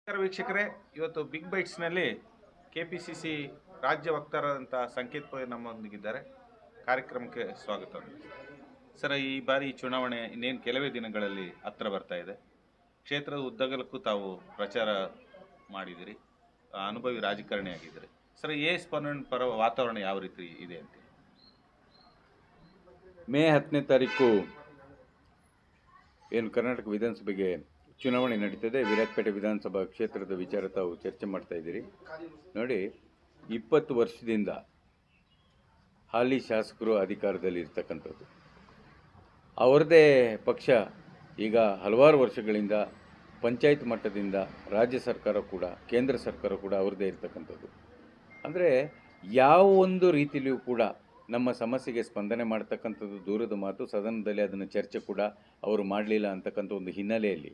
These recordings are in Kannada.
ನಮಸ್ಕಾರ ವೀಕ್ಷಕರೇ ಇವತ್ತು ಬಿಗ್ ಬೈಟ್ಸ್ನಲ್ಲಿ ಕೆ ಪಿ ಸಿ ಸಿ ರಾಜ್ಯ ವಕ್ತಾರರಂಥ ಸಂಕೇತ್ ಪೈ ನಮ್ಮೊಂದಿಗಿದ್ದಾರೆ ಕಾರ್ಯಕ್ರಮಕ್ಕೆ ಸ್ವಾಗತ ಸರ್ ಈ ಬಾರಿ ಚುನಾವಣೆ ಇನ್ನೇನು ಕೆಲವೇ ದಿನಗಳಲ್ಲಿ ಹತ್ರ ಬರ್ತಾ ಇದೆ ಕ್ಷೇತ್ರದ ಉದ್ದಗಲಕ್ಕೂ ತಾವು ಪ್ರಚಾರ ಮಾಡಿದಿರಿ ಆ, ಅನುಭವಿ ರಾಜಕಾರಣಿ ಆಗಿದ್ದೀರಿ ಸರ್ ಎ ಸ್ಪಂದನ ಪರ ವಾತಾವರಣ ಯಾವ ರೀತಿ ಇದೆ ಅಂತ ಮೇ ಹತ್ತನೇ ತಾರೀಕು ಏನು ಕರ್ನಾಟಕ ವಿಧಾನಸಭೆಗೆ ಚುನಾವಣೆ ನಡೀತದೆ ವಿರಾಜಪೇಟೆ ವಿಧಾನಸಭಾ ಕ್ಷೇತ್ರದ ವಿಚಾರ ತಾವು ಚರ್ಚೆ ಮಾಡ್ತಾ ಇದ್ದೀರಿ ನೋಡಿ ಇಪ್ಪತ್ತು ವರ್ಷದಿಂದ ಹಾಲಿ ಶಾಸಕರು ಅಧಿಕಾರದಲ್ಲಿ ಇರ್ತಕ್ಕಂಥದ್ದು ಅವರದೇ ಪಕ್ಷ ಈಗ ಹಲವಾರು ವರ್ಷಗಳಿಂದ ಪಂಚಾಯತ್ ಮಟ್ಟದಿಂದ ರಾಜ್ಯ ಸರ್ಕಾರ ಕೂಡ ಕೇಂದ್ರ ಸರ್ಕಾರ ಕೂಡ ಅವ್ರದ್ದೇ ಇರ್ತಕ್ಕಂಥದ್ದು ಅಂದರೆ ಯಾವ ಒಂದು ರೀತಿಯಲ್ಲಿಯೂ ಕೂಡ ನಮ್ಮ ಸಮಸ್ಯೆಗೆ ಸ್ಪಂದನೆ ಮಾಡ್ತಕ್ಕಂಥದ್ದು ದೂರದ ಮಾತು ಸದನದಲ್ಲಿ ಅದನ್ನು ಚರ್ಚೆ ಕೂಡ ಅವರು ಮಾಡಲಿಲ್ಲ ಅಂತಕ್ಕಂಥ ಒಂದು ಹಿನ್ನೆಲೆಯಲ್ಲಿ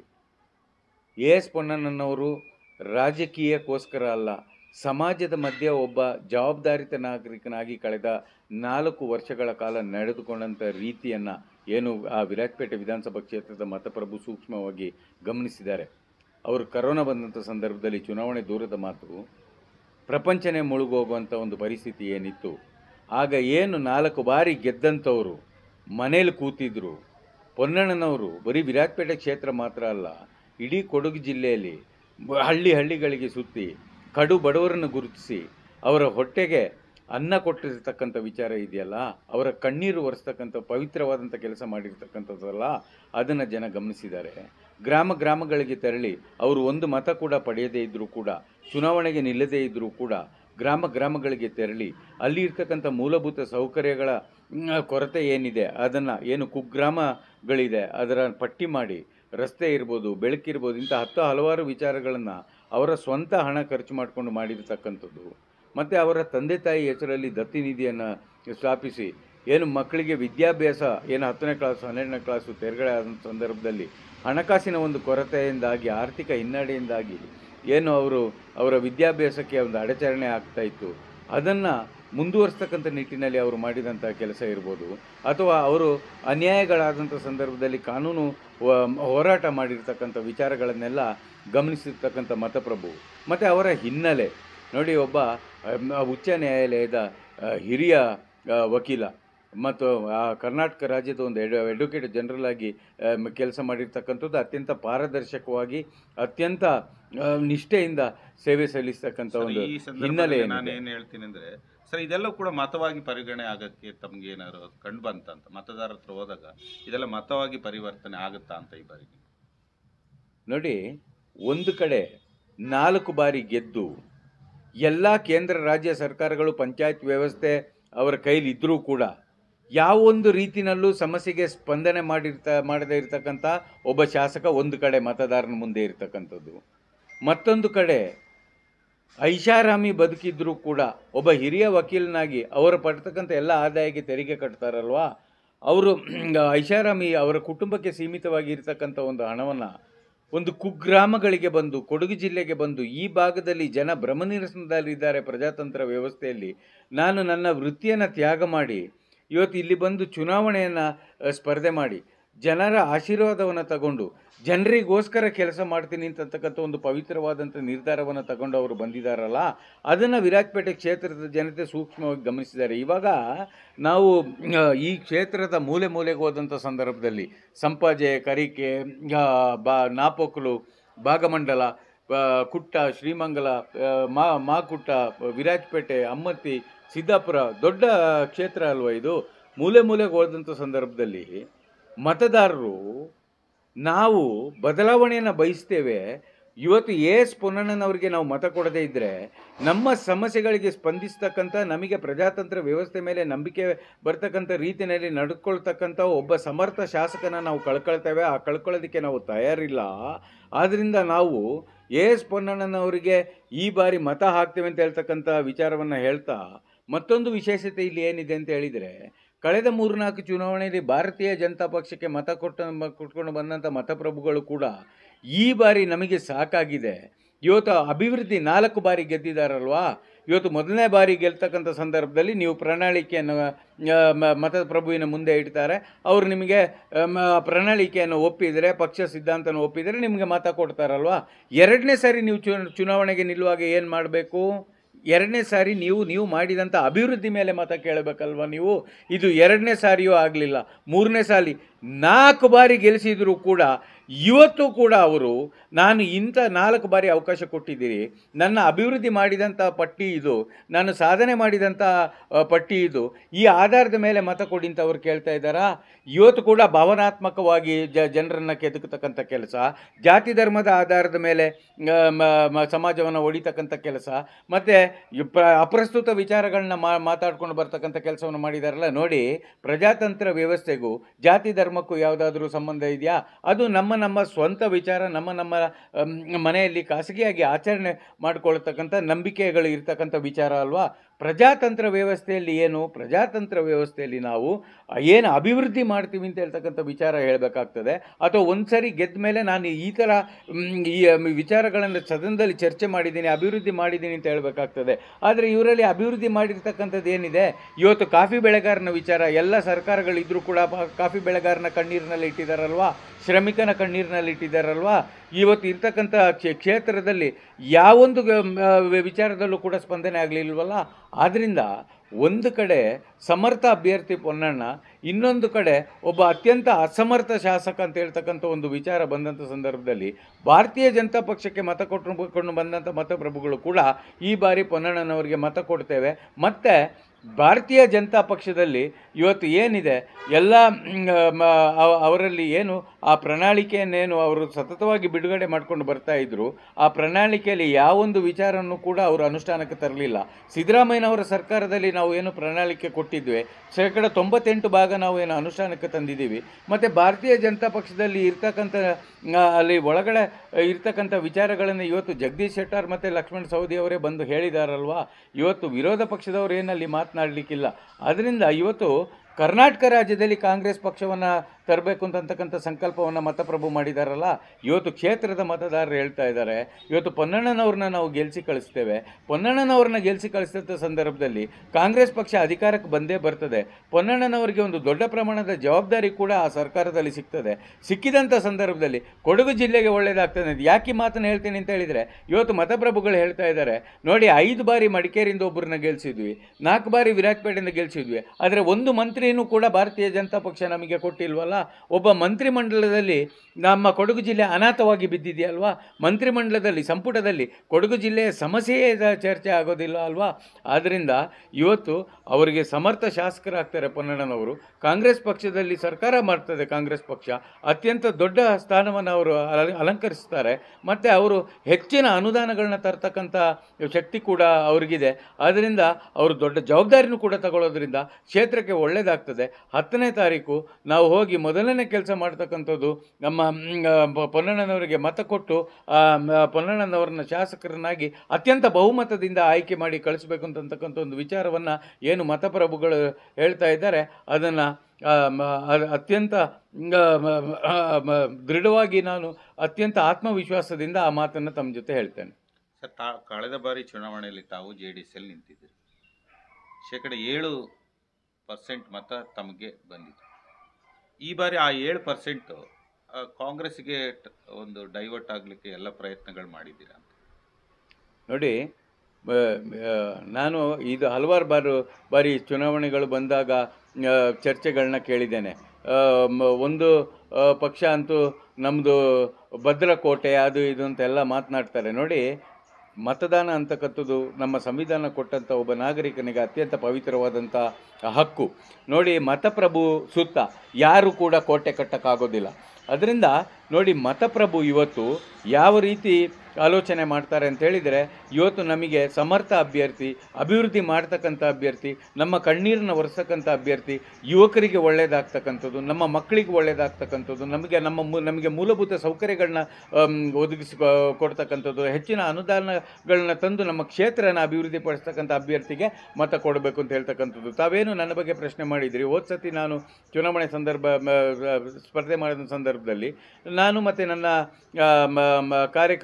ಎ ಎಸ್ ಪೊನ್ನಣ್ಣನವರು ರಾಜಕೀಯಕ್ಕೋಸ್ಕರ ಅಲ್ಲ ಸಮಾಜದ ಮಧ್ಯೆ ಒಬ್ಬ ಜವಾಬ್ದಾರಿತ ನಾಗರಿಕನಾಗಿ ಕಳೆದ ನಾಲ್ಕು ವರ್ಷಗಳ ಕಾಲ ನಡೆದುಕೊಂಡಂಥ ರೀತಿಯನ್ನು ಏನು ಆ ವಿರಾಜಪೇಟೆ ವಿಧಾನಸಭಾ ಕ್ಷೇತ್ರದ ಮತಪ್ರಭು ಸೂಕ್ಷ್ಮವಾಗಿ ಗಮನಿಸಿದ್ದಾರೆ ಅವರು ಕರೋನಾ ಬಂದಂಥ ಸಂದರ್ಭದಲ್ಲಿ ಚುನಾವಣೆ ದೂರದ ಮಾತು ಪ್ರಪಂಚನೇ ಮುಳುಗೋಗುವಂಥ ಒಂದು ಪರಿಸ್ಥಿತಿ ಏನಿತ್ತು ಆಗ ಏನು ನಾಲ್ಕು ಬಾರಿ ಗೆದ್ದಂಥವರು ಮನೇಲಿ ಕೂತಿದ್ರು ಪೊನ್ನಣ್ಣನವರು ಬರೀ ವಿರಾಜಪೇಟೆ ಕ್ಷೇತ್ರ ಮಾತ್ರ ಅಲ್ಲ ಇಡೀ ಕೊಡಗು ಜಿಲ್ಲೆಯಲ್ಲಿ ಬ- ಹಳ್ಳಿ ಹಳ್ಳಿಗಳಿಗೆ ಸುತ್ತಿ ಕಡು ಬಡವರನ್ನು ಗುರುತಿಸಿ ಅವರ ಹೊಟ್ಟೆಗೆ ಅನ್ನ ಕೊಟ್ಟಿರ್ತಕ್ಕಂಥ ವಿಚಾರ ಇದೆಯಲ್ಲ ಅವರ ಕಣ್ಣೀರು ಒರೆಸ್ತಕ್ಕಂಥ ಪವಿತ್ರವಾದಂಥ ಕೆಲಸ ಮಾಡಿರ್ತಕ್ಕಂಥದ್ದಲ್ಲ ಅದನ್ನು ಜನ ಗಮನಿಸಿದ್ದಾರೆ ಗ್ರಾಮ ಗ್ರಾಮಗಳಿಗೆ ತೆರಳಿ ಅವರು ಒಂದು ಮತ ಕೂಡ ಪಡೆಯದೇ ಇದ್ದರೂ ಕೂಡ ಚುನಾವಣೆಗೆ ನಿಲ್ಲದೇ ಇದ್ದರೂ ಕೂಡ ಗ್ರಾಮ ಗ್ರಾಮಗಳಿಗೆ ತೆರಳಿ ಅಲ್ಲಿ ಇರ್ತಕ್ಕಂಥ ಮೂಲಭೂತ ಸೌಕರ್ಯಗಳ ಮ್, ಕೊರತೆ ಏನಿದೆ ಅದನ್ನು ಏನು ಕುಗ್ರಾಮಗಳಿದೆ ಅದರ ಪಟ್ಟಿ ಮಾಡಿ ರಸ್ತೆ ಇರ್ಬೋದು ಬೆಳಕಿರ್ಬೋದು ಇಂಥ ಹತ್ತು ಹಲವಾರು ವಿಚಾರಗಳನ್ನು ಅವರ ಸ್ವಂತ ಹಣ ಖರ್ಚು ಮಾಡಿಕೊಂಡು ಮಾಡಿರ್ತಕ್ಕಂಥದ್ದು ಮತ್ತು ಅವರ ತಂದೆ ತಾಯಿ ಹೆಸರಲ್ಲಿ ದತ್ತಿ ನಿಧಿಯನ್ನು ಸ್ಥಾಪಿಸಿ ಏನು ಮಕ್ಕಳಿಗೆ ವಿದ್ಯಾಭ್ಯಾಸ ಏನು ಹತ್ತನೇ ಕ್ಲಾಸು ಹನ್ನೆರಡನೇ ಕ್ಲಾಸು ತೆರಗಡೆ ಆದ ಸಂದರ್ಭದಲ್ಲಿ ಹಣಕಾಸಿನ ಒಂದು ಕೊರತೆಯಿಂದಾಗಿ ಆರ್ಥಿಕ ಹಿನ್ನಡೆಯಿಂದಾಗಿ ಏನು ಅವರು ಅವರ ವಿದ್ಯಾಭ್ಯಾಸಕ್ಕೆ ಒಂದು ಅಡಚಣೆ ಆಗ್ತಾ ಇತ್ತು ಅದನ್ನು ಮುಂದುವರಿಸ್ತಕ್ಕಂಥ ನಿಟ್ಟಿನಲ್ಲಿ ಅವರು ಮಾಡಿದಂಥ ಕೆಲಸ ಇರ್ಬೋದು ಅಥವಾ ಅವರು ಅನ್ಯಾಯಗಳಾದಂಥ ಸಂದರ್ಭದಲ್ಲಿ ಕಾನೂನು ವ- ಹೋರಾಟ ಮಾಡಿರ್ತಕ್ಕಂಥ ವಿಚಾರಗಳನ್ನೆಲ್ಲ ಗಮನಿಸಿರ್ತಕ್ಕಂಥ ಮತಪ್ರಭು ಮತ್ತು ಅವರ ಹಿನ್ನೆಲೆ ನೋಡಿ ಒಬ್ಬ ಅಮ್, ಉಚ್ಚ ನ್ಯಾಯಾಲಯದ ಆ, ಹಿರಿಯ ಆ, ವಕೀಲ ಮತ್ತು ಆ ಕರ್ನಾಟಕ ರಾಜ್ಯದ ಒಂದು ಎಡ್ ಅಡ್ವೊಕೇಟ್ ಜನರಲ್ ಆಗಿ ಕೆಲಸ ಮಾಡಿರ್ತಕ್ಕಂಥದ್ದು ಅತ್ಯಂತ ಪಾರದರ್ಶಕವಾಗಿ ಅತ್ಯಂತ ಆ, ನಿಷ್ಠೆಯಿಂದ ಸೇವೆ ಸಲ್ಲಿಸ್ತಕ್ಕಂಥ ಸರ್, ಒಂದು ಈ ಹಿನ್ನೆಲೆ ಸಂದರ್ಭದಲ್ಲಿ ನಾನು ಏನಿದೆ ಏನು ಹೇಳ್ತೀನಿ ಅಂದ್ರೆ ಸರ್ ಇದೆಲ್ಲ ಕೂಡ ಮತವಾಗಿ ಪರಿಗಣನೆ ಆಗಕ್ಕೆ ತಮ್ಗೆ ಏನಾದ್ರು ಕಂಡು ಬಂತ ಅಂತ ಮತದಾರರ ಹತ್ರ ಹೋದಾಗ ಇದೆಲ್ಲ ಮತವಾಗಿ ಪರಿವರ್ತನೆ ಆಗುತ್ತಾ ಅಂತ ಈ ಬಾರಿ ನೋಡಿ ಒಂದು ಕಡೆ ನಾಲ್ಕು ಬಾರಿ ಗೆದ್ದು ಎಲ್ಲ ಕೇಂದ್ರ ರಾಜ್ಯ ಸರ್ಕಾರಗಳು ಪಂಚಾಯತ್ ವ್ಯವಸ್ಥೆ ಅವರ ಕೈಲಿ ಇದ್ದರೂ ಕೂಡ ಯಾವೊಂದು ರೀತಿನಲ್ಲೂ ಸಮಸ್ಯೆಗೆ ಸ್ಪಂದನೆ ಮಾಡಿರ್ತ ಮಾಡದೇ ಇರತಕ್ಕಂಥ ಒಬ್ಬ ಶಾಸಕ ಒಂದು ಕಡೆ ಮತದಾರನ ಮುಂದೆ ಇರ್ತಕ್ಕಂಥದ್ದು ಮತ್ತೊಂದು ಕಡೆ ಐಷಾರಾಮಿ ಬದುಕಿದ್ರೂ ಕೂಡ ಒಬ್ಬ ಹಿರಿಯ ವಕೀಲನಾಗಿ ಅವರು ಪಡ್ತಕ್ಕಂಥ ಎಲ್ಲ ಆದಾಯಕ್ಕೆ ತೆರಿಗೆ ಕಟ್ತಾರಲ್ವಾ ಅವರು ಐಷಾರಾಮಿ ಅವರ ಕುಟುಂಬಕ್ಕೆ ಸೀಮಿತವಾಗಿ ಇರತಕ್ಕಂಥ ಒಂದು ಹಣವನ್ನು ಒಂದು ಕುಗ್ರಾಮಗಳಿಗೆ ಬಂದು ಕೊಡಗು ಜಿಲ್ಲೆಗೆ ಬಂದು ಈ ಭಾಗದಲ್ಲಿ ಜನ ಭ್ರಮನಿರಸನದಲ್ಲಿದ್ದಾರೆ ಪ್ರಜಾತಂತ್ರ ವ್ಯವಸ್ಥೆಯಲ್ಲಿ ನಾನು ನನ್ನ ವೃತ್ತಿಯನ್ನು ತ್ಯಾಗ ಮಾಡಿ ಇವತ್ತು ಇಲ್ಲಿ ಬಂದು ಚುನಾವಣೆಯನ್ನು ಸ್ಪರ್ಧೆ ಮಾಡಿ ಜನರ ಆಶೀರ್ವಾದವನ್ನು ತಗೊಂಡು ಜನರಿಗೋಸ್ಕರ ಕೆಲಸ ಮಾಡ್ತೀನಿ ಅಂತಕ್ಕಂಥ ಒಂದು ಪವಿತ್ರವಾದಂಥ ನಿರ್ಧಾರವನ್ನು ತಗೊಂಡು ಅವರು ಬಂದಿದ್ದಾರಲ್ಲ ಅದನ್ನು ವಿರಾಜಪೇಟೆ ಕ್ಷೇತ್ರದ ಜನತೆ ಸೂಕ್ಷ್ಮವಾಗಿ ಗಮನಿಸಿದ್ದಾರೆ ಇವಾಗ ನಾವು ಆ, ಈ ಕ್ಷೇತ್ರದ ಮೂಲೆ ಮೂಲೆಗೆ ಹೋದಂಥ ಸಂದರ್ಭದಲ್ಲಿ ಸಂಪಾಜೆ ಕರಿಕೆ ಆ, ಬಾ ನಾಪೊಕ್ಕಲು ಭಾಗಮಂಡಲ ಆ, ಕುಟ್ಟ ಶ್ರೀಮಂಗಲ ಆ, ಮಾ ಮಾಕುಟ್ಟ ವಿರಾಜಪೇಟೆ ಅಮ್ಮತ್ತಿ ಸಿದ್ದಾಪುರ ದೊಡ್ಡ ಕ್ಷೇತ್ರ ಅಲ್ವಾ ಇದು ಮೂಲೆ ಮೂಲೆಗೆ ಹೋದಂಥ ಸಂದರ್ಭದಲ್ಲಿ ಮತದಾರರು ನಾವು ಬದಲಾವಣೆಯನ್ನು ಬಯಸ್ತೇವೆ ಇವತ್ತು ಎ ಎಸ್ ಪೊನ್ನಣ್ಣನವರಿಗೆ ನಾವು ಮತ ಕೊಡದೇ ಇದ್ದರೆ ನಮ್ಮ ಸಮಸ್ಯೆಗಳಿಗೆ ಸ್ಪಂದಿಸ್ತಕ್ಕಂಥ ನಮಗೆ ಪ್ರಜಾತಂತ್ರ ವ್ಯವಸ್ಥೆ ಮೇಲೆ ನಂಬಿಕೆ ಬರ್ತಕ್ಕಂಥ ರೀತಿಯಲ್ಲಿ ನಡ್ಕೊಳ್ತಕ್ಕಂಥ ಒಬ್ಬ ಸಮರ್ಥ ಶಾಸಕನ ನಾವು ಕಳ್ಕೊಳ್ತೇವೆ ಆ ಕಳ್ಕೊಳ್ಳೋದಕ್ಕೆ ನಾವು ತಯಾರಿಲ್ಲ ಆದ್ದರಿಂದ ನಾವು ಎ ಎಸ್ ಪೊನ್ನಣ್ಣನವರಿಗೆ ಈ ಬಾರಿ ಮತ ಹಾಕ್ತೇವೆ ಅಂತ ಹೇಳ್ತಕ್ಕಂಥ ವಿಚಾರವನ್ನು ಹೇಳ್ತಾ ಮತ್ತೊಂದು ವಿಶೇಷತೆ ಇಲ್ಲಿ ಏನಿದೆ ಅಂತ ಹೇಳಿದರೆ ಕಳೆದ ಮೂರ್ನಾಲ್ಕು ಚುನಾವಣೆಯಲ್ಲಿ ಭಾರತೀಯ ಜನತಾ ಪಕ್ಷಕ್ಕೆ ಮತ ಕೊಟ್ಟ ಕೊಟ್ಕೊಂಡು ಬಂದಂಥ ಮತಪ್ರಭುಗಳು ಕೂಡ ಈ ಬಾರಿ ನಮಗೆ ಸಾಕಾಗಿದೆ ಇವತ್ತು ಅಭಿವೃದ್ಧಿ ನಾಲ್ಕು ಬಾರಿ ಗೆದ್ದಿದ್ದಾರಲ್ವಾ ಇವತ್ತು ಮೊದಲನೇ ಬಾರಿ ಗೆಲ್ತಕ್ಕಂಥ ಸಂದರ್ಭದಲ್ಲಿ ನೀವು ಪ್ರಣಾಳಿಕೆಯನ್ನು ಆ, ಮ- ಮತದ ಪ್ರಭುವಿನ ಮುಂದೆ ಇಡ್ತಾರೆ ಅವರು ನಿಮಗೆ ಆ, ಮ- ಪ್ರಣಾಳಿಕೆಯನ್ನು ಒಪ್ಪಿದರೆ ಪಕ್ಷ ಸಿದ್ಧಾಂತನ ಒಪ್ಪಿದರೆ ನಿಮಗೆ ಮತ ಕೊಡ್ತಾರಲ್ವಾ ಎರಡನೇ ಸಾರಿ ನೀವು ಚು ಚುನಾವಣೆಗೆ ನಿಲ್ಲುವಾಗ ಏನು ಮಾಡಬೇಕು ಎರಡನೇ ಸಾರಿ ನೀವು ನೀವು ಮಾಡಿದಂಥ ಅಭಿವೃದ್ಧಿ ಮೇಲೆ ಮತ ಕೇಳಬೇಕಲ್ವ ನೀವು ಇದು ಎರಡನೇ ಸಾರಿಯೂ ಆಗಲಿಲ್ಲ ಮೂರನೇ ಸಾರಿ ನಾಲ್ಕು ಬಾರಿ ಗೆಲ್ಲಿಸಿದರೂ ಕೂಡ ಇವತ್ತು ಕೂಡ ಅವರು ನಾನು ಇಂಥ ನಾಲ್ಕು ಬಾರಿ ಅವಕಾಶ ಕೊಟ್ಟಿದ್ದೀರಿ ನನ್ನ ಅಭಿವೃದ್ಧಿ ಮಾಡಿದಂಥ ಪಟ್ಟಿ ಇದು ನಾನು ಸಾಧನೆ ಮಾಡಿದಂಥ ಆ, ಪಟ್ಟಿ ಇದು ಈ ಆಧಾರದ ಮೇಲೆ ಮತ ಕೊಡಿ ಅಂತ ಅವ್ರು ಕೇಳ್ತಾ ಇದ್ದಾರಾ ಇವತ್ತು ಕೂಡ ಭಾವನಾತ್ಮಕವಾಗಿ ಜ ಜನರನ್ನು ಕೆದಕತಕ್ಕಂಥ ಕೆಲಸ ಜಾತಿ ಧರ್ಮದ ಆಧಾರದ ಮೇಲೆ ಆ, ಮ- ಮ- ಸಮಾಜವನ್ನು ಒಡಿತಕ್ಕಂಥ ಕೆಲಸ ಮತ್ತು ಅಪ್ರಸ್ತುತ ವಿಚಾರಗಳನ್ನ ಮಾ ಮಾತಾಡ್ಕೊಂಡು ಬರ್ತಕ್ಕಂಥ ಕೆಲಸವನ್ನು ಮಾಡಿದಾರಲ್ಲ ನೋಡಿ ಪ್ರಜಾತಂತ್ರ ವ್ಯವಸ್ಥೆಗೂ ಜಾತಿ ಧರ್ಮಕ್ಕೂ ಯಾವುದಾದ್ರೂ ಸಂಬಂಧ ಇದೆಯಾ ಅದು ನಮ್ಮ ನಮ್ಮ ಸ್ವಂತ ವಿಚಾರ ನಮ್ಮ ನಮ್ಮ ಅಮ್, ಮನೆಯಲ್ಲಿ ಖಾಸಗಿಯಾಗಿ ಆಚರಣೆ ಮಾಡಿಕೊಳ್ತಕ್ಕಂಥ ನಂಬಿಕೆಗಳು ಇರ್ತಕ್ಕಂಥ ವಿಚಾರ ಅಲ್ವಾ ಪ್ರಜಾತಂತ್ರ ವ್ಯವಸ್ಥೆಯಲ್ಲಿ ಏನು ಪ್ರಜಾತಂತ್ರ ವ್ಯವಸ್ಥೆಯಲ್ಲಿ ನಾವು ಏನು ಅಭಿವೃದ್ಧಿ ಮಾಡ್ತೀವಿ ಅಂತ ಹೇಳ್ತಕ್ಕಂಥ ವಿಚಾರ ಹೇಳಬೇಕಾಗ್ತದೆ ಅಥವಾ ಒಂದು ಸರಿ ಗೆದ್ದ ಮೇಲೆ ನಾನು ಈ ಥರ ಮ್, ಈ ಅಮ್, ವಿಚಾರಗಳನ್ನು ಸದನದಲ್ಲಿ ಚರ್ಚೆ ಮಾಡಿದ್ದೀನಿ ಅಭಿವೃದ್ಧಿ ಮಾಡಿದ್ದೀನಿ ಅಂತ ಹೇಳಬೇಕಾಗ್ತದೆ ಆದರೆ ಇವರಲ್ಲಿ ಅಭಿವೃದ್ಧಿ ಮಾಡಿರ್ತಕ್ಕಂಥದ್ದು ಏನಿದೆ ಇವತ್ತು ಕಾಫಿ ಬೆಳೆಗಾರನ ವಿಚಾರ ಎಲ್ಲ ಸರ್ಕಾರಗಳಿದ್ರೂ ಕೂಡ ಪ- ಕಾಫಿ ಬೆಳೆಗಾರನ ಕಣ್ಣೀರಿನಲ್ಲಿ ಇಟ್ಟಿದ್ದಾರಲ್ವಾ ಶ್ರಮಿಕನ ಕಣ್ಣೀರಿನಲ್ಲಿ ಇಟ್ಟಿದ್ದಾರಲ್ವಾ ಇವತ್ತು ಇರ್ತಕ್ಕಂಥ ಕ್ಷೇ- ಕ್ಷೇತ್ರದಲ್ಲಿ ಯಾವೊಂದು ಗ- ಮ- ವಿಚಾರದಲ್ಲೂ ಕೂಡ ಸ್ಪಂದನೆ ಆಗಲಿಲ್ವಲ್ಲ ಆದ್ದರಿಂದ ಒಂದು ಕಡೆ ಸಮರ್ಥ ಅಭ್ಯರ್ಥಿ ಪೊನ್ನಣ್ಣ ಇನ್ನೊಂದು ಕಡೆ ಒಬ್ಬ ಅತ್ಯಂತ ಅಸಮರ್ಥ ಶಾಸಕ ಅಂತ ಹೇಳ್ತಕ್ಕಂಥ ಒಂದು ವಿಚಾರ ಬಂದಂಥ ಸಂದರ್ಭದಲ್ಲಿ ಭಾರತೀಯ ಜನತಾ ಪಕ್ಷಕ್ಕೆ ಮತ ಕೊಟ್ಟು ಕೊಂಡು ಬಂದಂಥ ಮತಪ್ರಭುಗಳು ಕೂಡ ಈ ಬಾರಿ ಪೊನ್ನಣ್ಣನವರಿಗೆ ಮತ ಕೊಡ್ತೇವೆ ಮತ್ತು ಭಾರತೀಯ ಜನತಾ ಪಕ್ಷದಲ್ಲಿ ಇವತ್ತು ಏನಿದೆ ಎಲ್ಲ ಮ್, ಮ, ಅವ- ಅವರಲ್ಲಿ ಏನು ಆ ಪ್ರಣಾಳಿಕೆಯನ್ನೇನು ಅವರು ಸತತವಾಗಿ ಬಿಡುಗಡೆ ಮಾಡ್ಕೊಂಡು ಬರ್ತಾ ಇದ್ರು ಆ ಪ್ರಣಾಳಿಕೆಯಲ್ಲಿ ಯಾವೊಂದು ವಿಚಾರವನ್ನು ಕೂಡ ಅವರು ಅನುಷ್ಠಾನಕ್ಕೆ ತರಲಿಲ್ಲ ಸಿದ್ದರಾಮಯ್ಯನವರ ಸರ್ಕಾರದಲ್ಲಿ ನಾವು ಏನು ಪ್ರಣಾಳಿಕೆ ಕೊಟ್ಟಿದ್ವಿ ಶೇಕಡ ತೊಂಬತ್ತೆಂಟು ಭಾಗ ನಾವು ಏನು ಅನುಷ್ಠಾನಕ್ಕೆ ತಂದಿದ್ದೀವಿ ಮತ್ತು ಭಾರತೀಯ ಜನತಾ ಪಕ್ಷದಲ್ಲಿ ಇರ್ತಕ್ಕಂಥ ಆ, ಅಲ್ಲಿ ಒಳಗಡೆ ಇರ್ತಕ್ಕಂಥ ವಿಚಾರಗಳನ್ನು ಇವತ್ತು ಜಗದೀಶ್ ಶೆಟ್ಟರ್ ಮತ್ತು ಲಕ್ಷ್ಮಣ್ ಸವದಿ ಅವರೇ ಬಂದು ಹೇಳಿದಾರಲ್ವಾ ಇವತ್ತು ವಿರೋಧ ಪಕ್ಷದವರು ಏನಲ್ಲಿ ಮಾತನಾಡಲಿಕ್ಕಿಲ್ಲ ಅದರಿಂದ ಇವತ್ತು ಕರ್ನಾಟಕ ರಾಜ್ಯದಲ್ಲಿ ಕಾಂಗ್ರೆಸ್ ಪಕ್ಷವನ್ನು ತರಬೇಕು ಅಂತಕ್ಕಂಥ ಸಂಕಲ್ಪವನ್ನು ಮತಪ್ರಭು ಮಾಡಿದಾರಲ್ಲ ಇವತ್ತು ಕ್ಷೇತ್ರದ ಮತದಾರರು ಹೇಳ್ತಾ ಇದ್ದಾರೆ ಇವತ್ತು ಪೊನ್ನಣ್ಣನವ್ರನ್ನ ನಾವು ಗೆಲ್ಲಿಸಿ ಕಳಿಸ್ತೇವೆ ಪೊನ್ನಣ್ಣನವ್ರನ್ನ ಗೆಲ್ಲಿಸಿ ಕಳಿಸಿದ ಸಂದರ್ಭದಲ್ಲಿ ಕಾಂಗ್ರೆಸ್ ಪಕ್ಷ ಅಧಿಕಾರಕ್ಕೆ ಬಂದೇ ಬರ್ತದೆ ಪೊನ್ನಣ್ಣನವರಿಗೆ ಒಂದು ದೊಡ್ಡ ಪ್ರಮಾಣದ ಜವಾಬ್ದಾರಿ ಕೂಡ ಆ ಸರ್ಕಾರದಲ್ಲಿ ಸಿಗ್ತದೆ ಸಿಕ್ಕಿದಂಥ ಸಂದರ್ಭದಲ್ಲಿ ಕೊಡಗು ಜಿಲ್ಲೆಗೆ ಒಳ್ಳೆಯದಾಗ್ತದೆ ಅಂತ ಯಾಕೆ ಈ ಮಾತನ್ನು ಹೇಳ್ತೀನಿ ಅಂತ ಹೇಳಿದರೆ ಇವತ್ತು ಮತಪ್ರಭುಗಳು ಹೇಳ್ತಾ ಇದ್ದಾರೆ ನೋಡಿ ಐದು ಬಾರಿ ಮಡಿಕೇರಿಯಿಂದ ಒಬ್ಬರನ್ನ ಗೆಲ್ಲಿಸಿದ್ವಿ ನಾಲ್ಕು ಬಾರಿ ವಿರಾಜಪೇಟೆಯಿಂದ ಗೆಲ್ಲಿಸಿದ್ವಿ ಆದರೆ ಒಂದು ಮಂತ್ರಿನೂ ಕೂಡ ಭಾರತೀಯ ಜನತಾ ಪಕ್ಷ ನಮಗೆ ಕೊಟ್ಟಿಲ್ವಲ್ಲ ಒಬ್ಬ ಮಂತ್ರಿಮಂಡಲದಲ್ಲಿ ನಮ್ಮ ಕೊಡಗು ಜಿಲ್ಲೆ ಅನಾಥವಾಗಿ ಬಿದ್ದಿದೆಯಲ್ವಾ ಮಂತ್ರಿಮಂಡಲದಲ್ಲಿ ಸಂಪುಟದಲ್ಲಿ ಕೊಡಗು ಜಿಲ್ಲೆಯ ಸಮಸ್ಯೆಯೇ ಇದ- ಚರ್ಚೆ ಆಗೋದಿಲ್ಲ ಅಲ್ವಾ ಆದ್ದರಿಂದ ಇವತ್ತು ಅವರಿಗೆ ಸಮರ್ಥ ಶಾಸಕರಾಗ್ತಾರೆ ಪೊನ್ನಣ್ಣನವರು ಕಾಂಗ್ರೆಸ್ ಪಕ್ಷದಲ್ಲಿ ಸರ್ಕಾರ ಮಾಡ್ತದೆ ಕಾಂಗ್ರೆಸ್ ಪಕ್ಷ ಅತ್ಯಂತ ದೊಡ್ಡ ಸ್ಥಾನವನ್ನು ಅವರು ಅಲ- ಅಲಂಕರಿಸ್ತಾರೆ ಮತ್ತು ಅವರು ಹೆಚ್ಚಿನ ಅನುದಾನಗಳನ್ನ ತರ್ತಕ್ಕಂಥ ಶಕ್ತಿ ಕೂಡ ಅವ್ರಿಗಿದೆ ಆದ್ದರಿಂದ ಅವರು ದೊಡ್ಡ ಜವಾಬ್ದಾರಿನೂ ಕೂಡ ತಗೊಳ್ಳೋದ್ರಿಂದ ಕ್ಷೇತ್ರಕ್ಕೆ ಒಳ್ಳೆಯದಾಗ್ತದೆ ಹತ್ತನೇ ತಾರೀಕು ನಾವು ಹೋಗಿ ಮೊದಲನೇ ಕೆಲಸ ಮಾಡ್ತಕ್ಕಂಥದ್ದು ನಮ್ಮ ಮ್, ಆ, ಪ- ಪೊನ್ನಣ್ಣನವರಿಗೆ ಮತ ಕೊಟ್ಟು ಆ, ಮ, ಪೊನ್ನಣ್ಣನವರನ್ನ ಶಾಸಕರನ್ನಾಗಿ ಅತ್ಯಂತ ಬಹುಮತದಿಂದ ಆಯ್ಕೆ ಮಾಡಿ ಕಳಿಸ್ಬೇಕು ಅಂತಕ್ಕಂಥ ಒಂದು ವಿಚಾರವನ್ನು ಏನು ಮತಪ್ರಭುಗಳು ಹೇಳ್ತಾ ಇದ್ದಾರೆ ಅದನ್ನು ಅತ್ಯಂತ ಮ್, ಮ, ಆ, ಮ, ದೃಢವಾಗಿ ನಾನು ಅತ್ಯಂತ ಆತ್ಮವಿಶ್ವಾಸದಿಂದ ಆ ಮಾತನ್ನು ತಮ್ಮ ಜೊತೆ ಹೇಳ್ತೇನೆ ಸರ್ ತಾ ಕಳೆದ ಬಾರಿ ಚುನಾವಣೆಯಲ್ಲಿ ತಾವು ಜೆ ಡಿ ಎಸ್ ಎಲ್ ನಿಂತಿದ್ದೀರಿ ಶೇಕಡ ಏಳು ಪರ್ಸೆಂಟ್ ಮತ ತಮಗೆ ಬಂದಿದೆ ಈ ಬಾರಿ ಆ ಏಳು ಪರ್ಸೆಂಟು ಕಾಂಗ್ರೆಸ್ಗೆ ಟ- ಒಂದು ಡೈವರ್ಟ್ ಆಗಲಿಕ್ಕೆ ಎಲ್ಲ ಪ್ರಯತ್ನಗಳು ಮಾಡಿದ್ದೀರಾ ಅಂತ ನೋಡಿ ಆ, ಆ, ನಾನು ಇದು ಹಲವಾರು ಬಾರು ಬಾರಿ ಚುನಾವಣೆಗಳು ಬಂದಾಗ ಆ, ಚರ್ಚೆಗಳನ್ನ ಕೇಳಿದ್ದೇನೆ ಆ, ಮ- ಒಂದು ಆ, ಪಕ್ಷ ಅಂತೂ ನಮ್ಮದು ಭದ್ರಕೋಟೆ ಅದು ಇದು ಅಂತೆಲ್ಲ ಮಾತನಾಡ್ತಾರೆ ನೋಡಿ ಮತದಾನ ಅಂತಕ್ಕಂಥದ್ದು ನಮ್ಮ ಸಂವಿಧಾನ ಕೊಟ್ಟಂಥ ಒಬ್ಬ ನಾಗರಿಕನಿಗೆ ಅತ್ಯಂತ ಪವಿತ್ರವಾದಂಥ ಹಕ್ಕು ನೋಡಿ ಮತಪ್ರಭು ಸುತ್ತ ಯಾರು ಕೂಡ ಕೋಟೆ ಕಟ್ಟಕ್ಕಾಗೋದಿಲ್ಲ ಅದರಿಂದ ನೋಡಿ ಮತಪ್ರಭು ಇವತ್ತು ಯಾವ ರೀತಿ ಆಲೋಚನೆ ಮಾಡ್ತಾರೆ ಅಂತ ಹೇಳಿದರೆ ಇವತ್ತು ನಮಗೆ ಸಮರ್ಥ ಅಭ್ಯರ್ಥಿ ಅಭಿವೃದ್ಧಿ ಮಾಡ್ತಕ್ಕಂಥ ಅಭ್ಯರ್ಥಿ ನಮ್ಮ ಕಣ್ಣೀರನ್ನ ಒರೆಸ್ತಕ್ಕಂಥ ಅಭ್ಯರ್ಥಿ ಯುವಕರಿಗೆ ಒಳ್ಳೆಯದಾಗ್ತಕ್ಕಂಥದ್ದು ನಮ್ಮ ಮಕ್ಕಳಿಗೆ ಒಳ್ಳೆಯದಾಗ್ತಕ್ಕಂಥದ್ದು ನಮಗೆ ನಮ್ಮ ಮೂ ನಮಗೆ ಮೂಲಭೂತ ಸೌಕರ್ಯಗಳನ್ನ ಆಮ್, ಒದಗಿಸಿ ಕೊ- ಕೊಡ್ತಕ್ಕಂಥದ್ದು ಹೆಚ್ಚಿನ ಅನುದಾನಗಳನ್ನ ತಂದು ನಮ್ಮ ಕ್ಷೇತ್ರನ ಅಭಿವೃದ್ಧಿ ಪಡಿಸ್ತಕ್ಕಂಥ ಅಭ್ಯರ್ಥಿಗೆ ಮತ ಕೊಡಬೇಕು ಅಂತ ಹೇಳ್ತಕ್ಕಂಥದ್ದು ತಾವೇನು ನನ್ನ ಬಗ್ಗೆ ಪ್ರಶ್ನೆ ಮಾಡಿದಿರಿ ಹೋದ ಸತಿ ನಾನು ಚುನಾವಣೆ ಸಂದರ್ಭ ಮ- ಸ್ಪರ್ಧೆ ಮಾಡಿದ ಸಂದರ್ಭದಲ್ಲಿ ನಾನು ಮತ್ತು ನನ್ನ ಆ, ಮ- ಮ- ಕಾರ್ಯಕರ್ತರೆಲ್ಲ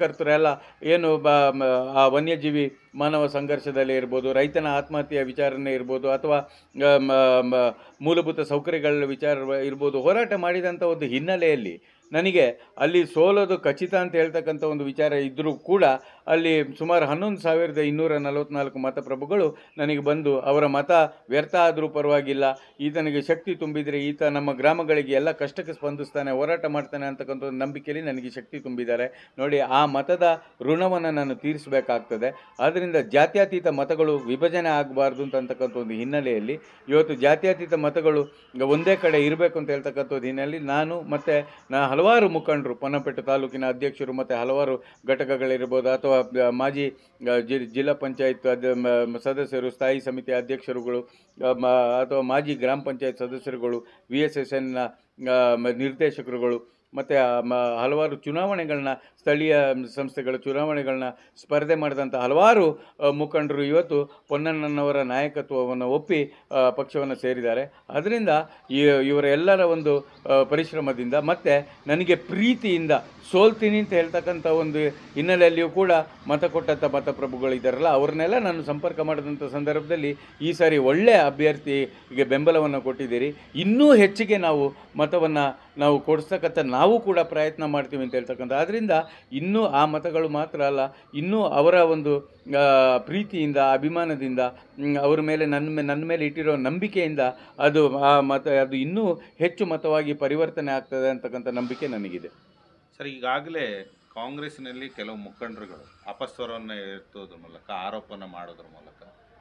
ಅಲ್ಲ ಏನು ಬ ಮ- ಆ ವನ್ಯಜೀವಿ ಮಾನವ ಸಂಘರ್ಷದಲ್ಲಿ ಇರ್ಬೋದು ರೈತನ ಆತ್ಮಹತ್ಯೆಯ ವಿಚಾರನೆ ಇರ್ಬೋದು ಅಥವಾ ಆ, ಮ- ಮ- ಮೂಲಭೂತ ಸೌಕರ್ಯಗಳ ವಿಚಾರ ಇರ್ಬೋದು ಹೋರಾಟ ಮಾಡಿದಂಥ ಒಂದು ಹಿನ್ನೆಲೆಯಲ್ಲಿ ನನಗೆ ಅಲ್ಲಿ ಸೋಲೋದು ಖಚಿತ ಅಂತ ಹೇಳ್ತಕ್ಕಂಥ ಒಂದು ವಿಚಾರ ಇದ್ದರೂ ಕೂಡ ಅಲ್ಲಿ ಸುಮಾರು ಹನ್ನೊಂದು ಸಾವಿರದ ಇನ್ನೂರ ನಲವತ್ನಾಲ್ಕು ಮತಪ್ರಭುಗಳು ನನಗೆ ಬಂದು ಅವರ ಮತ ವ್ಯರ್ಥ ಆದರೂ ಪರವಾಗಿಲ್ಲ ಈತನಿಗೆ ಶಕ್ತಿ ತುಂಬಿದರೆ ಈತ ನಮ್ಮ ಗ್ರಾಮಗಳಿಗೆ ಎಲ್ಲ ಕಷ್ಟಕ್ಕೆ ಸ್ಪಂದಿಸ್ತಾನೆ ಹೋರಾಟ ಮಾಡ್ತಾನೆ ಅಂತಕ್ಕಂಥ ಒಂದು ನಂಬಿಕೆಯಲ್ಲಿ ನನಗೆ ಶಕ್ತಿ ತುಂಬಿದ್ದಾರೆ ನೋಡಿ ಆ ಮತದ ಋಣವನ್ನು ನಾನು ತೀರಿಸಬೇಕಾಗ್ತದೆ ಆದ್ದರಿಂದ ಜಾತ್ಯತೀತ ಮತಗಳು ವಿಭಜನೆ ಆಗಬಾರ್ದು ಅಂತಕ್ಕಂಥ ಒಂದು ಹಿನ್ನೆಲೆಯಲ್ಲಿ ಇವತ್ತು ಜಾತ್ಯತೀತ ಮತಗಳು ಒಂದೇ ಕಡೆ ಇರಬೇಕು ಅಂತ ಹೇಳ್ತಕ್ಕಂಥ ಒಂದು ಹಿನ್ನೆಲೆಯಲ್ಲಿ ನಾನು ಮತ್ತು ನಾ ಹಲವಾರು ಮುಖಂಡರು ಪೊನ್ನಪೇಟೆ ತಾಲೂಕಿನ ಅಧ್ಯಕ್ಷರು ಮತ್ತು ಹಲವಾರು ಘಟಕಗಳಿರ್ಬೋದು ಅಥವಾ ಬ- ಮಾಜಿ ಆ, ಜಿ- ಜಿಲ್ಲಾ ಪಂಚಾಯತ್ ಅದ ಮ- ಸದಸ್ಯರು ಸ್ಥಾಯಿ ಸಮಿತಿ ಅಧ್ಯಕ್ಷರುಗಳು ಆ, ಮ- ಅಥವಾ ಮಾಜಿ ಗ್ರಾಮ ಪಂಚಾಯತ್ ಸದಸ್ಯರುಗಳು ವಿ ಎಸ್ ಎಸ್ ಎನ್ನ ನಿರ್ದೇಶಕರುಗಳು ಮತ್ತು ಹಲವಾರು ಚುನಾವಣೆಗಳನ್ನ ಸ್ಥಳೀಯ ಸಂಸ್ಥೆಗಳ ಚುನಾವಣೆಗಳನ್ನ ಸ್ಪರ್ಧೆ ಮಾಡಿದಂಥ ಹಲವಾರು ಆ, ಮುಖಂಡರು ಇವತ್ತು ಪೊನ್ನಣ್ಣನವರ ನಾಯಕತ್ವವನ್ನು ಒಪ್ಪಿ ಆ, ಪಕ್ಷವನ್ನು ಸೇರಿದ್ದಾರೆ ಅದರಿಂದ ಈ ಇವರ ಎಲ್ಲರ ಒಂದು ಆ, ಪರಿಶ್ರಮದಿಂದ ಮತ್ತು ನನಗೆ ಪ್ರೀತಿಯಿಂದ ಸೋಲ್ತೀನಿ ಅಂತ ಹೇಳ್ತಕ್ಕಂಥ ಒಂದು ಹಿನ್ನೆಲೆಯಲ್ಲಿಯೂ ಕೂಡ ಮತ ಕೊಟ್ಟಂಥ ಮತಪ್ರಭುಗಳಿದ್ದಾರಲ್ಲ ಅವ್ರನ್ನೆಲ್ಲ ನಾನು ಸಂಪರ್ಕ ಮಾಡಿದಂಥ ಸಂದರ್ಭದಲ್ಲಿ ಈ ಸಾರಿ ಒಳ್ಳೆಯ ಅಭ್ಯರ್ಥಿಗೆ ಬೆಂಬಲವನ್ನು ಕೊಟ್ಟಿದ್ದೀರಿ ಇನ್ನೂ ಹೆಚ್ಚಿಗೆ ನಾವು ಮತವನ್ನು ನಾವು ಕೊಡಿಸ್ತಕ್ಕಂಥ ನಾವು ಕೂಡ ಪ್ರಯತ್ನ ಮಾಡ್ತೀವಿ ಅಂತ ಹೇಳ್ತಕ್ಕಂಥ ಆದ್ದರಿಂದ ಇನ್ನೂ ಆ ಮತಗಳು ಮಾತ್ರ ಅಲ್ಲ ಇನ್ನೂ ಅವರ ಒಂದು ಆ, ಪ್ರೀತಿಯಿಂದ ಅಭಿಮಾನದಿಂದ ಮ್, ಅವ್ರ ಮೇಲೆ ನನ್ನ ಮೇ ನನ್ನ ಮೇಲೆ ಇಟ್ಟಿರೋ ನಂಬಿಕೆಯಿಂದ ಅದು ಆ ಮತ ಅದು ಇನ್ನೂ ಹೆಚ್ಚು ಮತವಾಗಿ ಪರಿವರ್ತನೆ ಆಗ್ತದೆ ಅಂತಕ್ಕಂಥ ನಂಬಿಕೆ ನನಗಿದೆ ಸರ್ ಈಗಾಗಲೇ ಕಾಂಗ್ರೆಸ್ನಲ್ಲಿ ಕೆಲವು ಮುಖಂಡರುಗಳು ಅಪಸ್ವರವನ್ನು ಎತ್ತೋದ್ರ ಮೂಲಕ ಆರೋಪನ ಮಾಡೋದ್ರ ಮೂಲಕ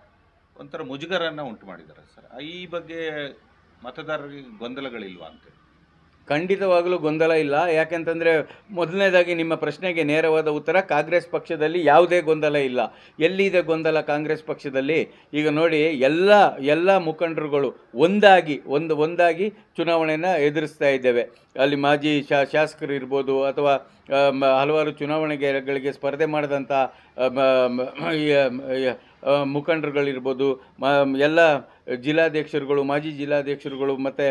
ಒಂಥರ ಮುಜುಗರನ್ನು ಉಂಟು ಮಾಡಿದ್ದಾರೆ ಸರ್ ಈ ಬಗ್ಗೆ ಮತದಾರರಿಗೆ ಗೊಂದಲಗಳಿಲ್ವಾ ಅಂತೇಳಿ ಖಂಡಿತವಾಗಲೂ ಗೊಂದಲ ಇಲ್ಲ ಯಾಕೆಂತಂದರೆ ಮೊದಲನೇದಾಗಿ ನಿಮ್ಮ ಪ್ರಶ್ನೆಗೆ ನೇರವಾದ ಉತ್ತರ ಕಾಂಗ್ರೆಸ್ ಪಕ್ಷದಲ್ಲಿ ಯಾವುದೇ ಗೊಂದಲ ಇಲ್ಲ ಎಲ್ಲಿದೆ ಗೊಂದಲ ಕಾಂಗ್ರೆಸ್ ಪಕ್ಷದಲ್ಲಿ ಈಗ ನೋಡಿ ಎಲ್ಲ ಎಲ್ಲ ಮುಖಂಡರುಗಳು ಒಂದಾಗಿ ಒಂದು ಒಂದಾಗಿ ಚುನಾವಣೆಯನ್ನು ಎದುರಿಸ್ತಾ ಇದ್ದೇವೆ ಅಲ್ಲಿ ಮಾಜಿ ಶಾ ಶಾಸಕರು ಇರ್ಬೋದು ಅಥವಾ ಆ, ಮ- ಹಲವಾರು ಚುನಾವಣೆಗಳಿಗೆ ಸ್ಪರ್ಧೆ ಮಾಡಿದಂಥ ಆ, ಮ- ಮ- ಈ, ಈ, ಆ, ಮುಖಂಡರುಗಳಿರ್ಬೋದು ಮ ಎಲ್ಲ ಜಿಲ್ಲಾಧ್ಯಕ್ಷರುಗಳು ಮಾಜಿ ಜಿಲ್ಲಾಧ್ಯಕ್ಷರುಗಳು ಮತ್ತು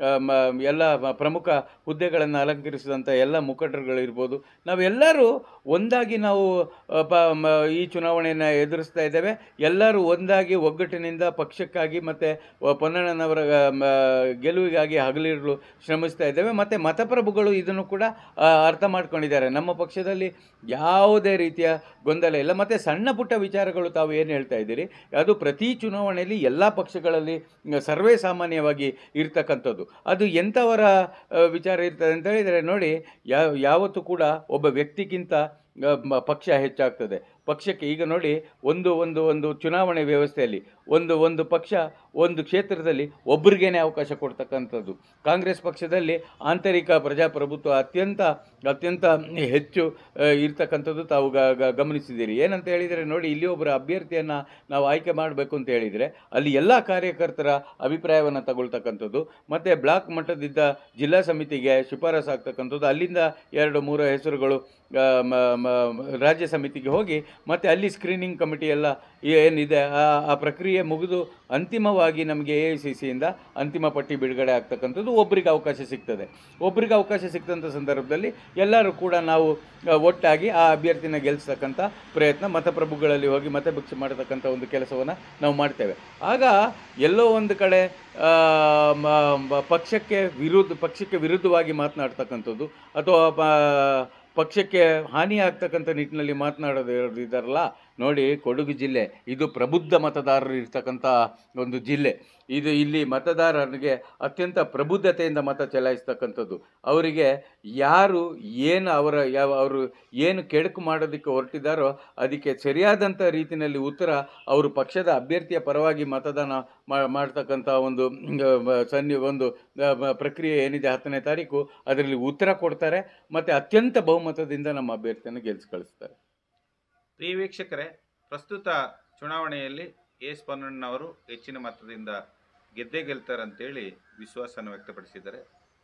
ಎಲ್ಲ ಮ- ಪ್ರಮುಖ ಹುದ್ದೆಗಳನ್ನು ಅಲಂಕರಿಸಿದಂಥ ಎಲ್ಲ ಮುಖಂಡರುಗಳಿರ್ಬೋದು ನಾವೆಲ್ಲರೂ ಒಂದಾಗಿ ನಾವು ಆ, ಪ ಮ- ಈ ಚುನಾವಣೆಯನ್ನು ಎದುರಿಸ್ತಾ ಇದ್ದೇವೆ ಎಲ್ಲರೂ ಒಂದಾಗಿ ಒಗ್ಗಟ್ಟಿನಿಂದ ಪಕ್ಷಕ್ಕಾಗಿ ಮತ್ತು ಪೊನ್ನಣ್ಣನವರ ಆ, ಮ- ಗೆಲುವಿಗಾಗಿ ಹಗಲಿರುಳು ಶ್ರಮಿಸ್ತಾ ಇದ್ದೇವೆ ಮತ್ತು ಮತಪ್ರಭುಗಳು ಇದನ್ನು ಕೂಡ ಆ, ಅರ್ಥ ಮಾಡ್ಕೊಂಡಿದ್ದಾರೆ ನಮ್ಮ ಪಕ್ಷದಲ್ಲಿ ಯಾವುದೇ ರೀತಿಯ ಗೊಂದಲ ಇಲ್ಲ ಮತ್ತು ಸಣ್ಣ ಪುಟ್ಟ ವಿಚಾರಗಳು ತಾವು ಏನು ಹೇಳ್ತಾ ಇದ್ದೀರಿ ಅದು ಪ್ರತಿ ಚುನಾವಣೆಯಲ್ಲಿ ಎಲ್ಲ ಪಕ್ಷಗಳಲ್ಲಿ ಮ್, ಸರ್ವೇ ಸಾಮಾನ್ಯವಾಗಿ ಇರ್ತಕ್ಕಂಥದ್ದು ಅದು ಎಂಥವರ ಆ, ವಿಚಾರ ಇರ್ತದೆ ಅಂತ ಹೇಳಿದರೆ ನೋಡಿ ಯಾವ ಯಾವತ್ತೂ ಕೂಡ ಒಬ್ಬ ವ್ಯಕ್ತಿಗಿಂತ ಆ, ಮ- ಪಕ್ಷ ಹೆಚ್ಚಾಗ್ತದೆ ಪಕ್ಷಕ್ಕೆ ಈಗ ನೋಡಿ ಒಂದು ಒಂದು ಒಂದು ಚುನಾವಣೆ ವ್ಯವಸ್ಥೆಯಲ್ಲಿ ಒಂದು ಒಂದು ಪಕ್ಷ ಒಂದು ಕ್ಷೇತ್ರದಲ್ಲಿ ಒಬ್ಬರಿಗೇನೆ ಅವಕಾಶ ಕೊಡ್ತಕ್ಕಂಥದ್ದು ಕಾಂಗ್ರೆಸ್ ಪಕ್ಷದಲ್ಲಿ ಆಂತರಿಕ ಪ್ರಜಾಪ್ರಭುತ್ವ ಅತ್ಯಂತ ಅತ್ಯಂತ ಹೆಚ್ಚು ಆ, ಇರ್ತಕ್ಕಂಥದ್ದು ತಾವು ಗ ಗ- ಗಮನಿಸಿದ್ದೀರಿ ಏನಂತ ಹೇಳಿದರೆ ನೋಡಿ ಇಲ್ಲಿ ಒಬ್ಬರ ಅಭ್ಯರ್ಥಿಯನ್ನು ನಾವು ಆಯ್ಕೆ ಮಾಡಬೇಕು ಅಂತ ಹೇಳಿದರೆ ಅಲ್ಲಿ ಎಲ್ಲ ಕಾರ್ಯಕರ್ತರ ಅಭಿಪ್ರಾಯವನ್ನು ತಗೊಳ್ತಕ್ಕಂಥದ್ದು ಮತ್ತು ಬ್ಲಾಕ್ ಮಟ್ಟದಿಂದ ಜಿಲ್ಲಾ ಸಮಿತಿಗೆ ಶಿಫಾರಸು ಆಗ್ತಕ್ಕಂಥದ್ದು ಅಲ್ಲಿಂದ ಎರಡು ಮೂರು ಹೆಸರುಗಳು ಆ, ಮ- ಮ- ರಾಜ್ಯ ಸಮಿತಿಗೆ ಹೋಗಿ ಮತ್ತು ಅಲ್ಲಿ ಸ್ಕ್ರೀನಿಂಗ್ ಕಮಿಟಿ ಎಲ್ಲ ಏನಿದೆ ಆ ಆ ಪ್ರಕ್ರಿಯೆ ಮುಗಿದು ಅಂತಿಮವಾಗಿ ನಮಗೆ ಎ ಐ ಸಿ ಸಿಯಿಂದ ಅಂತಿಮ ಪಟ್ಟಿ ಬಿಡುಗಡೆ ಆಗ್ತಕ್ಕಂಥದ್ದು ಒಬ್ಬರಿಗೆ ಅವಕಾಶ ಸಿಗ್ತದೆ ಒಬ್ಬರಿಗೆ ಅವಕಾಶ ಸಿಕ್ತಂಥ ಸಂದರ್ಭದಲ್ಲಿ ಎಲ್ಲರೂ ಕೂಡ ನಾವು ಆ, ಒಟ್ಟಾಗಿ ಆ ಅಭ್ಯರ್ಥಿನ ಗೆಲ್ಲಿಸ್ತಕ್ಕಂಥ ಪ್ರಯತ್ನ ಮತಪ್ರಭುಗಳಲ್ಲಿ ಹೋಗಿ ಮತಭಿಕ್ಷೆ ಮಾಡತಕ್ಕಂಥ ಒಂದು ಕೆಲಸವನ್ನು ನಾವು ಮಾಡ್ತೇವೆ ಆಗ ಎಲ್ಲೋ ಒಂದು ಕಡೆ ಆ, ಮ- ಮ- ಪಕ್ಷಕ್ಕೆ ವಿರುದ್ಧ ಪಕ್ಷಕ್ಕೆ ವಿರುದ್ಧವಾಗಿ ಮಾತನಾಡ್ತಕ್ಕಂಥದ್ದು ಅಥವಾ ಪ- ಪಕ್ಷಕ್ಕೆ ಹಾನಿ ಆಗ್ತಕ್ಕಂಥ ನಿಟ್ಟಿನಲ್ಲಿ ಮಾತನಾಡೋದು ಇದ್ದಾರಲ್ಲ ನೋಡಿ ಕೊಡಗು ಜಿಲ್ಲೆ ಇದು ಪ್ರಬುದ್ಧ ಮತದಾರರು ಇರ್ತಕ್ಕಂಥ ಒಂದು ಜಿಲ್ಲೆ ಇದು ಇಲ್ಲಿ ಮತದಾರರಿಗೆ ಅತ್ಯಂತ ಪ್ರಬುದ್ಧತೆಯಿಂದ ಮತ ಚಲಾಯಿಸ್ತಕ್ಕಂಥದ್ದು ಅವರಿಗೆ ಯಾರು ಏನು ಅವರ ಯಾವ ಅವರು ಏನು ಕೆಡುಕು ಮಾಡೋದಕ್ಕೆ ಹೊರಟಿದ್ದಾರೋ ಅದಕ್ಕೆ ಸರಿಯಾದಂಥ ರೀತಿಯಲ್ಲಿ ಉತ್ತರ ಅವರು ಪಕ್ಷದ ಅಭ್ಯರ್ಥಿಯ ಪರವಾಗಿ ಮತದಾನ ಮಾ- ಮಾಡ್ತಕ್ಕಂಥ ಒಂದು ಮ್, ಸನ್ನಿ ಒಂದು ಆ, ಮ- ಪ್ರಕ್ರಿಯೆ ಏನಿದೆ ಹತ್ತನೇ ತಾರೀಕು ಅದರಲ್ಲಿ ಉತ್ತರ ಕೊಡ್ತಾರೆ ಮತ್ತು ಅತ್ಯಂತ ಬಹುಮತದಿಂದ ನಮ್ಮ ಅಭ್ಯರ್ಥಿಯನ್ನು ಗೆಲ್ಸಿ ಕಳಿಸ್ತಾರೆ ಪ್ರಿಯ ವೀಕ್ಷಕರೇ ಪ್ರಸ್ತುತ ಚುನಾವಣೆಯಲ್ಲಿ ಎಸ್ ಪೊನ್ನಣ್ಣನವರು ಹೆಚ್ಚಿನ ಮತದಿಂದ ಗೆದ್ದೇ ಗೆಲ್ತಾರಂತೇಳಿ ವಿಶ್ವಾಸವನ್ನು ವ್ಯಕ್ತಪಡಿಸಿದ್ದಾರೆ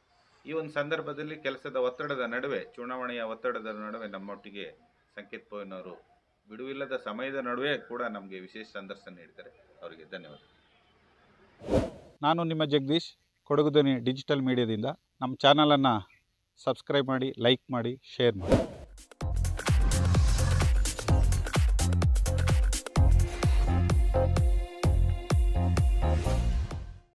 ಈ ಒಂದು ಸಂದರ್ಭದಲ್ಲಿ ಕೆಲಸದ ಒತ್ತಡದ ನಡುವೆ ಚುನಾವಣೆಯ ಒತ್ತಡದ ನಡುವೆ ನಮ್ಮೊಟ್ಟಿಗೆ ಸಂಕೇತ್ ಪೋಯನವರು ಬಿಡುವಿಲ್ಲದ ಸಮಯದ ನಡುವೆ ಕೂಡ ನಮಗೆ ವಿಶೇಷ ಸಂದರ್ಶನ ನೀಡಿದ್ದಾರೆ ಅವರಿಗೆ ಧನ್ಯವಾದ ನಾನು ನಿಮ್ಮ ಜಗದೀಶ್ ಕೊಡಗು ಧ್ವನಿ ಡಿಜಿಟಲ್ ಮೀಡಿಯಾದಿಂದ ನಮ್ಮ ಚಾನಲನ್ನು ಸಬ್ಸ್ಕ್ರೈಬ್ ಮಾಡಿ ಲೈಕ್ ಮಾಡಿ ಶೇರ್ ಮಾಡಿ